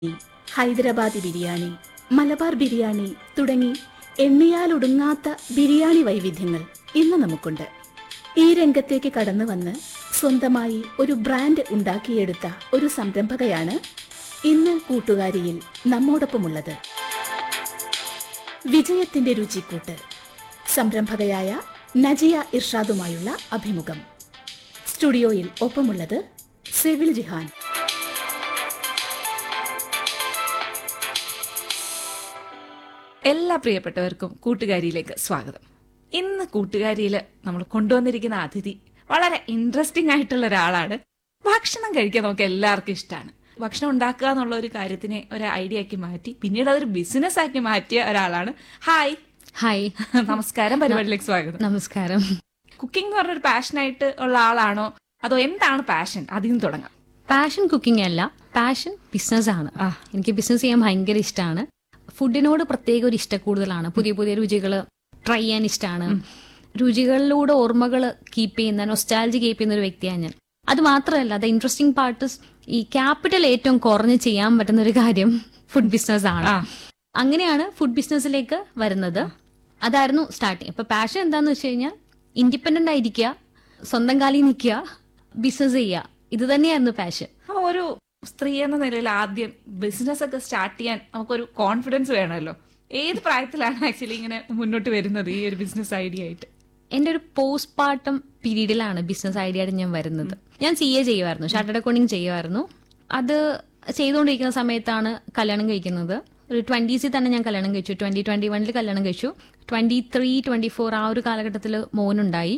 ഹൈദരാബാദി ബിരിയാണി മലബാർ ബിരിയാണി തുടങ്ങി എണ്ണിയാലൊടുങ്ങാത്ത ബിരിയാണി വൈവിധ്യങ്ങൾ ഇന്ന് നമുക്കുണ്ട് ഈ രംഗത്തേക്ക് കടന്നു വന്ന് സ്വന്തമായി ഒരു ബ്രാൻഡ് ഉണ്ടാക്കിയെടുത്ത ഒരു സംരംഭകയാണ് ഇന്ന് കൂട്ടുകാരിയിൽ നമ്മോടൊപ്പമുള്ളത് വിജയത്തിന്റെ രുചിക്കൂട്ട് സംരംഭകയായ നജിയ ഇർഷാദുമായുള്ള അഭിമുഖം സ്റ്റുഡിയോയിൽ ഒപ്പമുള്ളത് സെവിൽ ജിഹാൻ എല്ലാ പ്രിയപ്പെട്ടവർക്കും കൂട്ടുകാരിയിലേക്ക് സ്വാഗതം ഇന്ന് കൂട്ടുകാരിയിൽ നമ്മൾ കൊണ്ടുവന്നിരിക്കുന്ന അതിഥി വളരെ ഇൻട്രസ്റ്റിംഗ് ആയിട്ടുള്ള ഒരാളാണ് ഭക്ഷണം കഴിക്കാൻ നമുക്ക് എല്ലാവർക്കും ഇഷ്ടമാണ് ഭക്ഷണം ഉണ്ടാക്കുക എന്നുള്ള ഒരു കാര്യത്തിനെ ഒരു ഐഡിയ ആക്കി മാറ്റി പിന്നീട് അതൊരു ബിസിനസ് ആക്കി മാറ്റിയ ഒരാളാണ് ഹായ് ഹായ് നമസ്കാരം പരിപാടിയിലേക്ക് സ്വാഗതം നമസ്കാരം കുക്കിംഗ് എന്ന് പറഞ്ഞൊരു പാഷനായിട്ട് ഉള്ള ആളാണോ അതോ എന്താണ് പാഷൻ അതിൽ നിന്ന് തുടങ്ങാം പാഷൻ കുക്കിംഗ് അല്ല പാഷൻ ബിസിനസ് ആണ് ആ. എനിക്ക് ബിസിനസ് ചെയ്യാൻ ഭയങ്കര ഇഷ്ടമാണ് ഫുഡിനോട് പ്രത്യേക ഒരു ഇഷ്ട കൂടുതലാണ് പുതിയ പുതിയ രുചികൾ ട്രൈ ചെയ്യാൻ ഇഷ്ടമാണ് രുചികളിലൂടെ ഓർമ്മകൾ കീപ്പ് ചെയ്യുന്ന നൊസ്റ്റാലജി കീപ്പ് ചെയ്യുന്ന ഒരു വ്യക്തിയാണ് ഞാൻ അത് മാത്രമല്ല അത് ഇൻട്രസ്റ്റിംഗ് പാർട്ട് ഈ ക്യാപിറ്റൽ ഏറ്റവും കുറഞ്ഞ് ചെയ്യാൻ പറ്റുന്ന ഒരു കാര്യം ഫുഡ് ബിസിനസ് ആണ് ആ. അങ്ങനെയാണ് ഫുഡ് ബിസിനസ്സിലേക്ക് വരുന്നത് അതായിരുന്നു സ്റ്റാർട്ടിങ് അപ്പൊ പാഷൻ എന്താന്ന് വെച്ച് കഴിഞ്ഞാൽ ഇൻഡിപെൻഡന്റ് ആയിരിക്കുക സ്വന്തം കാലിൽ നിൽക്കുക ബിസിനസ് ചെയ്യുക ഇത് തന്നെയായിരുന്നു പാഷൻ അപ്പൊ ഒരു സ്ത്രീ എന്ന നിലയിൽ ആദ്യം ബിസിനസ് ഒക്കെ സ്റ്റാർട്ട് ചെയ്യാൻ നമുക്കൊരു കോൺഫിഡൻസ് വേണമല്ലോ ഏത് പ്രായത്തിലാണ് ആക്ച്വലി ഇങ്ങനെ മുന്നോട്ട് വരുന്നത് ഈ ഒരു ബിസിനസ് ഐഡിയ ആയിട്ട് എന്റെ ഒരു പോസ്റ്റ് പാർട്ടം പീരീഡിലാണ് ബിസിനസ് ഐഡിയ ആയിട്ട് ഞാൻ വരുന്നത് ഞാൻ സി എ ചെയ്യുമായിരുന്നു ഷാർട്ടഡ് അക്കൗണ്ടിങ് ചെയ്യുമായിരുന്നു അത് ചെയ്തുകൊണ്ടിരിക്കുന്ന സമയത്താണ് കല്യാണം കഴിക്കുന്നത് ഒരു ട്വന്റീസിൽ തന്നെ ഞാൻ കല്യാണം കഴിച്ചു ട്വന്റി ട്വന്റി വണ്ണിൽ കല്യാണം കഴിച്ചു ട്വന്റി ത്രീ ട്വന്റി ഫോർ ആ ഒരു കാലഘട്ടത്തിൽ മോനുണ്ടായി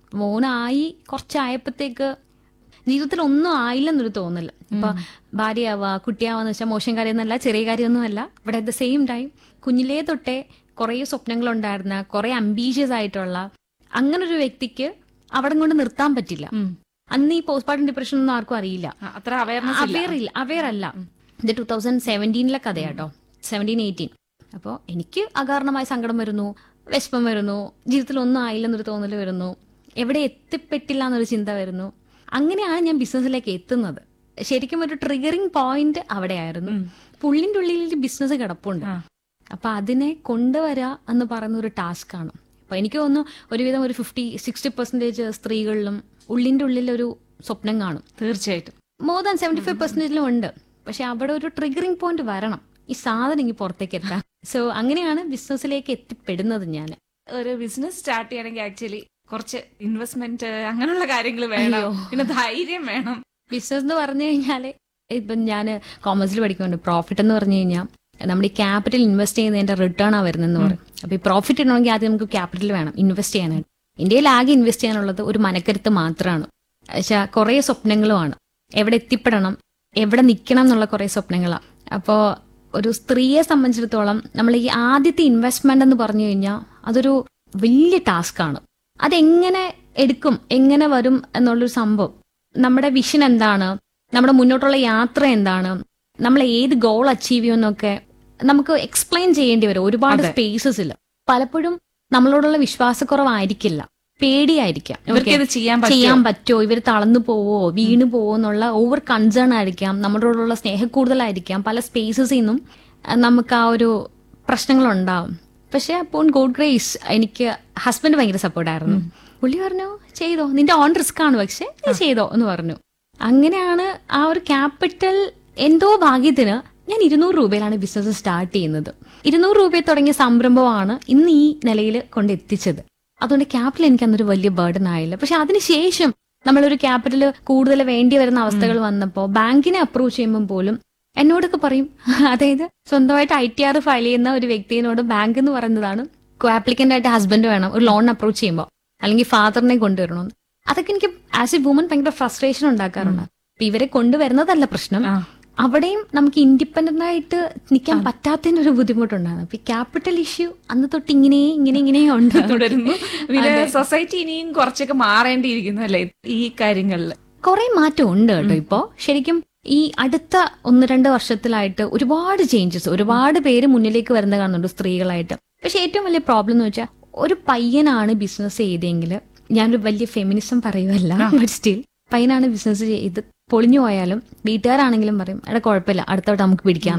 മോനായി കുറച്ചായപ്പോഴത്തേക്ക് ജീവിതത്തിൽ ഒന്നും ആയില്ലെന്നൊരു തോന്നല് ഇപ്പൊ ഭാര്യയാവുക കുട്ടിയാവാന്ന് വെച്ചാൽ മോശം കാര്യമൊന്നുമല്ല ചെറിയ കാര്യമൊന്നുമല്ല but at the same time കുഞ്ഞിലേ തൊട്ടേ കുറേ സ്വപ്നങ്ങളുണ്ടായിരുന്ന കുറേ അംബീഷ്യസ് ആയിട്ടുള്ള അങ്ങനെ ഒരു വ്യക്തിക്ക് അവിടെ കൊണ്ട് നിർത്താൻ പറ്റില്ല അന്ന് ഈ പോസ്റ്റ് പാർട്ടം ഡിപ്രഷൻ ഒന്നും ആർക്കും അറിയില്ല ആ, അത്ര അവയർനെസ് അവെയർ ഇല്ല അവെയർ അല്ല ഇത് ടൂ തൗസൻഡ് സെവൻറ്റീനിലെ കഥയാട്ടോ സെവൻറ്റീൻ എയ്റ്റീൻ അപ്പോൾ എനിക്ക് അകാരണമായ സങ്കടം വരുന്നു വിഷമം വരുന്നു ജീവിതത്തിൽ ഒന്നും ആയില്ലെന്നൊരു തോന്നൽ വരുന്നു എവിടെ എത്തിപ്പെട്ടില്ല എന്നൊരു ചിന്ത വരുന്നു അങ്ങനെയാണ് ഞാൻ ബിസിനസ്സിലേക്ക് എത്തുന്നത് ശരിക്കും ഒരു ട്രിഗറിങ് പോയിന്റ് അവിടെയായിരുന്നു പുള്ളിന്റെ ഉള്ളിൽ ബിസിനസ് കിടപ്പുണ്ട് ആ. അപ്പൊ അതിനെ കൊണ്ടുവരാ എന്ന് പറയുന്ന ഒരു ടാസ്ക് ആണ് അപ്പൊ എനിക്ക് തോന്നുന്നു ഒരുവിധം ഒരു ഫിഫ്റ്റി സിക്സ്റ്റി പെർസെന്റേജ് സ്ത്രീകളിലും ഉള്ളിന്റെ ഉള്ളിൽ ഒരു സ്വപ്നം കാണും തീർച്ചയായിട്ടും മോർ ദാൻ സെവന്റി ഫൈവ് പെർസെന്റേജിലും ഉണ്ട് പക്ഷെ അവിടെ ഒരു ട്രിഗറിംഗ് പോയിന്റ് വരണം ഈ സാധനം ഇങ്ങനെ പുറത്തേക്ക് എത്താൻ സോ അങ്ങനെയാണ് ബിസിനസ്സിലേക്ക് എത്തിപ്പെടുന്നത് ഞാൻ ഒരു ബിസിനസ് സ്റ്റാർട്ട് ചെയ്യണമെങ്കിൽ ആക്ച്വലി കുറച്ച് ഇൻവെസ്റ്റ്മെന്റ് അങ്ങനെയുള്ള കാര്യങ്ങൾ വേണം പിന്നെ ധൈര്യം വേണം ബിസിനസ് എന്ന് പറഞ്ഞു കഴിഞ്ഞാൽ ഇപ്പം ഞാൻ കോമേഴ്സിൽ പഠിക്കുന്നുണ്ട് പ്രോഫിറ്റ് എന്ന് പറഞ്ഞു കഴിഞ്ഞാൽ നമ്മുടെ ഈ ക്യാപിറ്റൽ ഇൻവെസ്റ്റ് ചെയ്യുന്നതിന്റെ റിട്ടേൺ ആ വരുന്നതെന്ന് പറയും അപ്പൊ ഈ പ്രോഫിറ്റ് ഇടണമെങ്കിൽ ആദ്യം നമുക്ക് ക്യാപിറ്റൽ വേണം ഇൻവെസ്റ്റ് ചെയ്യാനായിട്ട് ഇന്ത്യയിൽ ആകെ ഇൻവെസ്റ്റ് ചെയ്യാനുള്ളത് ഒരു മനക്കരുത്ത് മാത്രമാണ് പക്ഷെ കുറേ സ്വപ്നങ്ങളുമാണ് എവിടെ എത്തിപ്പെടണം എവിടെ നിൽക്കണം എന്നുള്ള കുറേ സ്വപ്നങ്ങളാണ് അപ്പോൾ ഒരു സ്ത്രീയെ സംബന്ധിച്ചിടത്തോളം നമ്മൾ ഈ ആദ്യത്തെ ഇൻവെസ്റ്റ്മെന്റ് എന്ന് പറഞ്ഞു കഴിഞ്ഞാൽ അതൊരു വലിയ ടാസ്ക് ആണ് അതെങ്ങനെ എടുക്കും എങ്ങനെ വരും എന്നുള്ളൊരു സംഭവം നമ്മുടെ വിഷൻ എന്താണ് നമ്മുടെ മുന്നോട്ടുള്ള യാത്ര എന്താണ് നമ്മൾ ഏത് ഗോൾ അച്ചീവ് ചെയ്യുമെന്നൊക്കെ നമുക്ക് എക്സ്പ്ലെയിൻ ചെയ്യേണ്ടി വരും ഒരുപാട് അതെ. സ്പേസസിൽ പലപ്പോഴും നമ്മളോടുള്ള വിശ്വാസക്കുറവായിരിക്കില്ല പേടിയായിരിക്കാം ഇവർക്ക് ഇത് ചെയ്യാൻ ചെയ്യാൻ പറ്റുമോ പറ്റുമോ ഇവർ തളർന്നു പോവോ വീണു പോവോ എന്നുള്ള ഓവർ കൺസേൺ ആയിരിക്കാം നമ്മളോടുള്ള സ്നേഹക്കൂടുതലായിരിക്കാം പല സ്പേസസിൽ നിന്നും അഹ് നമുക്ക് ആ ഒരു പ്രശ്നങ്ങൾ ഉണ്ടാവും പക്ഷെ അപ്പോൾ ഗോഡ് ഗ്രേസ് എനിക്ക് ഹസ്ബൻഡ് ഭയങ്കര സപ്പോർട്ടായിരുന്നു പുള്ളി പറഞ്ഞു ചെയ്തോ നിന്റെ ഓൺ റിസ്ക് ആണ് പക്ഷെ നീ ചെയ്തോ എന്ന് പറഞ്ഞു അങ്ങനെയാണ് ആ ഒരു ക്യാപിറ്റൽ എന്തോ ഭാഗ്യത്തിന് ഞാൻ ഇരുന്നൂറ് രൂപയിലാണ് ബിസിനസ് സ്റ്റാർട്ട് ചെയ്യുന്നത് ഇരുന്നൂറ് രൂപയിൽ തുടങ്ങിയ സംരംഭമാണ് ഇന്ന് ഈ നിലയിൽ കൊണ്ടെത്തിച്ചത് അതുകൊണ്ട് ക്യാപിറ്റൽ എനിക്ക് അന്നൊരു വലിയ ബേർഡൻ ആയില്ല പക്ഷെ അതിനുശേഷം നമ്മളൊരു ക്യാപിറ്റൽ കൂടുതൽ വേണ്ടി വരുന്ന അവസ്ഥകൾ വന്നപ്പോൾ ബാങ്കിനെ അപ്രോച്ച് ചെയ്യുമ്പോൾ പോലും എന്നോടൊക്കെ പറയും അതായത് സ്വന്തമായിട്ട് ഐ ടി ആർ ഫയൽ ചെയ്യുന്ന ഒരു വ്യക്തിയോട് ബാങ്ക് എന്ന് പറയുന്നതാണ് ആപ്ലിക്കന്റ് ആയിട്ട് ഹസ്ബൻഡ് വേണം ഒരു ലോൺ അപ്രോച്ച് ചെയ്യുമ്പോൾ അല്ലെങ്കിൽ ഫാദറിനെ കൊണ്ടുവരണം അതൊക്കെ എനിക്ക് ആസ് എ വുമൻ ഭയങ്കര ഫ്രസ്ട്രേഷൻ ഉണ്ടാക്കാറുണ്ട് അപ്പൊ ഇവരെ കൊണ്ടുവരുന്നതല്ല പ്രശ്നം ആ. അവിടെയും നമുക്ക് ഇൻഡിപെൻഡന്റ് ആയിട്ട് നിൽക്കാൻ പറ്റാത്തതിന് ഒരു ബുദ്ധിമുട്ടുണ്ടായിരുന്നു അപ്പൊ ഈ ക്യാപിറ്റൽ ഇഷ്യൂ അന്ന് തൊട്ട് ഇങ്ങനെ ഇങ്ങനെ ഇങ്ങനെ ഉണ്ട് തുടരുന്നു പിന്നെ സൊസൈറ്റി ഇനിയും കുറച്ചൊക്കെ മാറേണ്ടിയിരിക്കുന്നു അല്ലേ ഈ കാര്യങ്ങളിൽ കുറെ മാറ്റം ഉണ്ട് കേട്ടോ ഇപ്പോ ശരിക്കും ഈ അടുത്ത ഒന്ന് രണ്ട് വർഷത്തിലായിട്ട് ഒരുപാട് ചേഞ്ചസ് ഒരുപാട് പേര് മുന്നിലേക്ക് വരുന്ന കാണുന്നുണ്ട് സ്ത്രീകളായിട്ട് പക്ഷെ ഏറ്റവും വലിയ പ്രോബ്ലം എന്ന് വെച്ചാൽ ഒരു പയ്യനാണ് ബിസിനസ് ചെയ്തെങ്കിൽ ഞാനൊരു വലിയ ഫെമിനിസം പറയുമല്ല ബട്ട് സ്റ്റിൽ പയ്യനാണ് ബിസിനസ് ചെയ്ത് പൊളിഞ്ഞു പോയാലും വീട്ടുകാരാണെങ്കിലും പറയും എടാ കുഴപ്പമില്ല അടുത്ത വട്ടം നമുക്ക് പിടിക്കാം